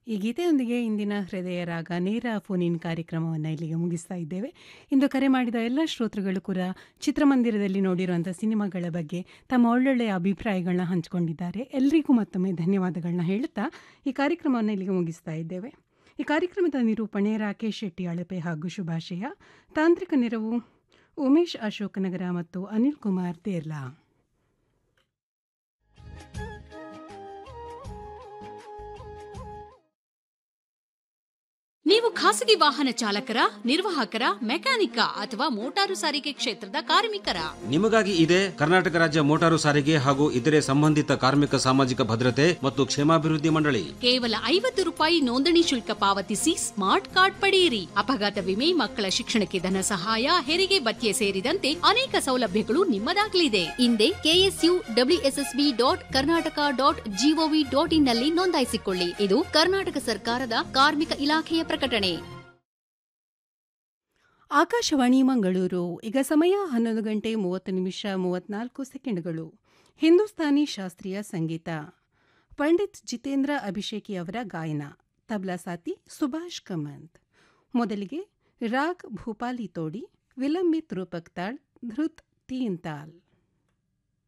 ಈ ಗೀತೆಯೊಂದಿಗೆ ಇಂದಿನ ಹೃದಯ ರಾಗ ನೇರ ಫೋನ್ ಇನ್ ಕಾರ್ಯಕ್ರಮವನ್ನು ಇಲ್ಲಿಗೆ ಮುಗಿಸ್ತಾ ಇದ್ದೇವೆ ಇಂದು ಕರೆ ಮಾಡಿದ ಎಲ್ಲ ಶ್ರೋತೃಗಳು ಕೂಡ ಚಿತ್ರಮಂದಿರದಲ್ಲಿ ನೋಡಿರುವಂಥ ಸಿನಿಮಾಗಳ ಬಗ್ಗೆ ತಮ್ಮ ಒಳ್ಳೊಳ್ಳೆಯ ಅಭಿಪ್ರಾಯಗಳನ್ನ ಹಂಚಿಕೊಂಡಿದ್ದಾರೆ ಎಲ್ರಿಗೂ ಮತ್ತೊಮ್ಮೆ ಧನ್ಯವಾದಗಳನ್ನ ಹೇಳುತ್ತಾ ಈ ಕಾರ್ಯಕ್ರಮವನ್ನು ಇಲ್ಲಿಗೆ ಮುಗಿಸ್ತಾ ಇದ್ದೇವೆ ಈ ಕಾರ್ಯಕ್ರಮದ ನಿರೂಪಣೆ ರಾಕೇಶ್ ಶೆಟ್ಟಿ ಅಳಪೆ ಹಾಗೂ ಶುಭಾಶಯ ತಾಂತ್ರಿಕ ನೆರವು ಉಮೇಶ್ ಅಶೋಕನಗರ ಮತ್ತು ಅನಿಲ್ ಕುಮಾರ್ ತೇರ್ಲಾ ನೀವು ಖಾಸಗಿ ವಾಹನ ಚಾಲಕರ ನಿರ್ವಾಹಕರ ಮೆಕ್ಯಾನಿಕ ಅಥವಾ ಮೋಟಾರು ಸಾರಿಗೆ ಕ್ಷೇತ್ರದ ಕಾರ್ಮಿಕರ ನಿಮಗಾಗಿ ಇದೆ ಕರ್ನಾಟಕ ರಾಜ್ಯ ಮೋಟಾರು ಸಾರಿಗೆ ಹಾಗೂ ಇತರೆ ಸಂಬಂಧಿತ ಕಾರ್ಮಿಕ ಸಾಮಾಜಿಕ ಭದ್ರತೆ ಮತ್ತು ಕ್ಷೇಮಾಭಿವೃದ್ಧಿ ಮಂಡಳಿ ಕೇವಲ ಐವತ್ತು ರೂಪಾಯಿ ನೋಂದಣಿ ಶುಲ್ಕ ಪಾವತಿಸಿ ಸ್ಮಾರ್ಟ್ ಕಾರ್ಡ್ ಪಡೆಯಿರಿ ಅಪಘಾತ ವಿಮೆ ಮಕ್ಕಳ ಶಿಕ್ಷಣಕ್ಕೆ ಧನ ಸಹಾಯ ಹೆರಿಗೆ ಭತ್ಯೆ ಸೇರಿದಂತೆ ಅನೇಕ ಸೌಲಭ್ಯಗಳು ನಿಮ್ಮದಾಗಲಿದೆ ಹಿಂದೆ KSU WSSB dot Karnataka dot GOV dot in ನಲ್ಲಿ ನೋಂದಾಯಿಸಿಕೊಳ್ಳಿ ಇದು ಕರ್ನಾಟಕ ಸರ್ಕಾರದ ಕಾರ್ಮಿಕ ಇಲಾಖೆಯ ಪ್ರಕಟಣೆ ಆಕಾಶವಾಣಿ ಮಂಗಳೂರು ಈಗ ಸಮಯ ಹನ್ನೊಂದು ಗಂಟೆ ಮೂವತ್ತು ನಿಮಿಷ ಮೂವತ್ನಾಲ್ಕು ಸೆಕೆಂಡ್ಗಳು ಹಿಂದೂಸ್ತಾನಿ ಶಾಸ್ತ್ರೀಯ ಸಂಗೀತ ಪಂಡಿತ್ ಜಿತೇಂದ್ರ ಅಭಿಷೇಕಿ ಅವರ ಗಾಯನ ತಬ್ಲಾ ಸಾತಿ ಸುಭಾಷ್ ಕಮಂತ್ ಮೊದಲಿಗೆ ರಾಗ್ ಭೂಪಾಲಿ ತೋಡಿ ವಿಲಂಬಿತ್ ರೂಪಕ್ ತಾಳ್ ಧೃತ್ ತೀನ್ ತಾಲ್